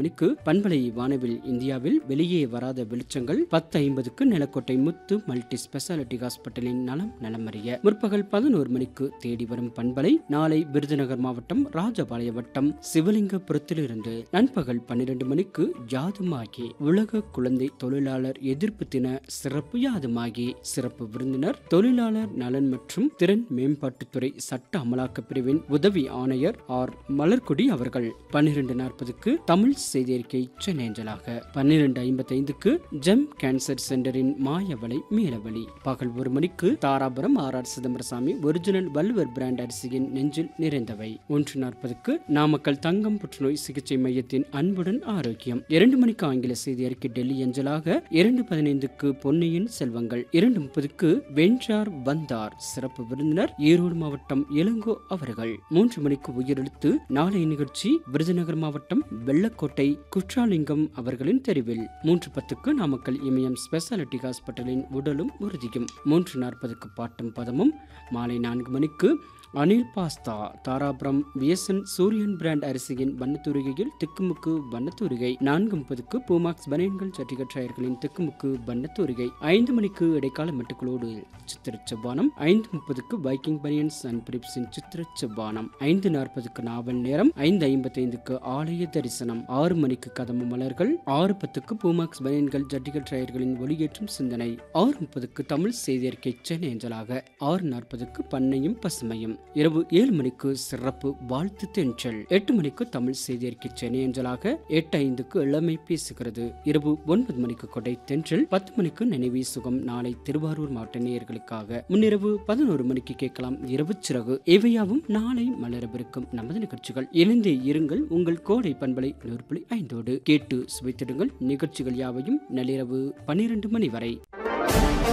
மணிக்கு பண்பலை வானவில் இந்தியாவில் வெளியே வராத வெளிச்சங்கள் பத்து ஐம்பதுக்கு நிலக்கோட்டை முத்து மல்டி ஸ்பெஷாலிட்டி ஹாஸ்பிட்டலின் நலம் நலமறிய முற்பகல் பதினோரு மணிக்கு தேடி வரும் பண்பலை நாளை விருதுநகர் மாவட்டம் ராஜபாளைய வட்டம் சிவலிங்கபுரத்திலிருந்து நண்பகல் பன்னிரண்டு மணிக்கு யாதுமாகி உலக குழந்தை தொழிலாளர் எதிர்ப்பு தின சிறப்பு யாதுமாகி சிறப்பு விருந்தினர் தொழிலாளர் நலன் மற்றும் திறன் மேம்பாட்டுத்துறை சட்ட அமலாக்க பிரிவின் உதவி ஆணையர் ஆர் மலர்கொடி அவர்கள் பன்னிரண்டு நாற்பதுக்கு தமிழ் செய்தியறிக்கை சென்னேஞ்சலாக பன்னிரண்டு ஐம்பத்தி ஐந்துக்கு ஜெம் கேன்சர் சென்டரின் மாயவளை மீளவழி பகல் ஒரு மணிக்கு Dharapuram R R Chidambarasamy original Valluvar brand அரிசியின் நெஞ்சில் நிறைந்தவை ஒன்று நாற்பதுக்கு நாமக்கல் தங்கம் புற்றுநோய் சிகிச்சை மையத்தின் அன்புடன் ஆரோக்கியம் இரண்டு மணிக்கு ஆங்கில செய்தி அறிக்கை டெல்லி அஞ்சலாக இரண்டு பதினைந்துக்கு பொன்னியின் செல்வங்கள் இரண்டு முப்பதுக்கு வென்றார் வந்தார் சிறப்பு விருந்தினர் ஈரோடு மாவட்டம் இளங்கோ அவர்கள் மூன்று மணிக்கு உயிரெழுத்து நாளை நிகழ்ச்சி விருதுநகர் மாவட்டம் வெள்ளக்கோட்டை குற்றாலிங்கம் அவர்களின் தெரிவில் மூன்று பத்துக்கு நாமக்கல் இமயம் ஸ்பெஷாலிட்டி ஹாஸ்பிட்டலின் உடலும் உறுதியும் மூன்று நாற்பதுக்கு பாட்டும் பதமும் மாலை நான்கு மணிக்கு Anil pasta Dharapuram V S N Suriyan brand அரிசியின் வண்ணத்தூரிகையில் திக்குமுக்கு வண்ணத்தூரிகை நான்கு முப்பதுக்கு பூமாக்ஸ் பனியன்கள் சட்டிகட் டயர்களின் திக்குமுக்கு வண்ணத்தூரிகை ஐந்து மணிக்கு இடைக்கால மெட்டுக்களோடு சித்திர செவ்வானம் ஐந்து முப்பதுக்கு பைக்கிங் பனியன்ஸ் அண்ட் பிரிப்ஸின் சித்திர செவ்வானம் ஐந்து நாற்பதுக்கு நாவல் நேரம் ஐந்து ஐம்பத்தைந்துக்கு ஆலய தரிசனம் ஆறு மணிக்கு கதம்பு மலர்கள் ஆறு பத்துக்கு பூமாக்ஸ் பனியன்கள் ஜட்டிகள் டயர்களின் ஒளியேற்றும் சிந்தனை ஆறு முப்பதுக்கு தமிழ் செய்தியறிக்கை சென்னை அஞ்சலாக ஆறு நாற்பதுக்கு பண்ணையும் பசுமையும் இரவு ஏழு மணிக்கு சிறப்பு வாழ்த்து தென்றல் எட்டு மணிக்கு தமிழ் செய்தி அறிக்கை சென்னை அஞ்சலாக எட்டு ஐந்துக்கு இளமை பேசுகிறது இரவு ஒன்பது மணிக்கு கொடை தென்றல் பத்து மணிக்கு நினைவி சுகம் நாளை திருவாரூர் மாவட்ட நேயர்களுக்காக முன்னிரவு பதினோரு மணிக்கு கேட்கலாம் இரவு சிறகு இவையாவும் நாளை மலரவிருக்கும் நமது நிகழ்ச்சிகள் இணைந்தே இருங்கள் உங்கள் கோடை பண்பலை நூறு புள்ளி ஐந்தோடு கேட்டு சுவைத்திடுங்கள் நிகழ்ச்சிகள் யாவையும் நள்ளிரவு பன்னிரண்டு மணி வரை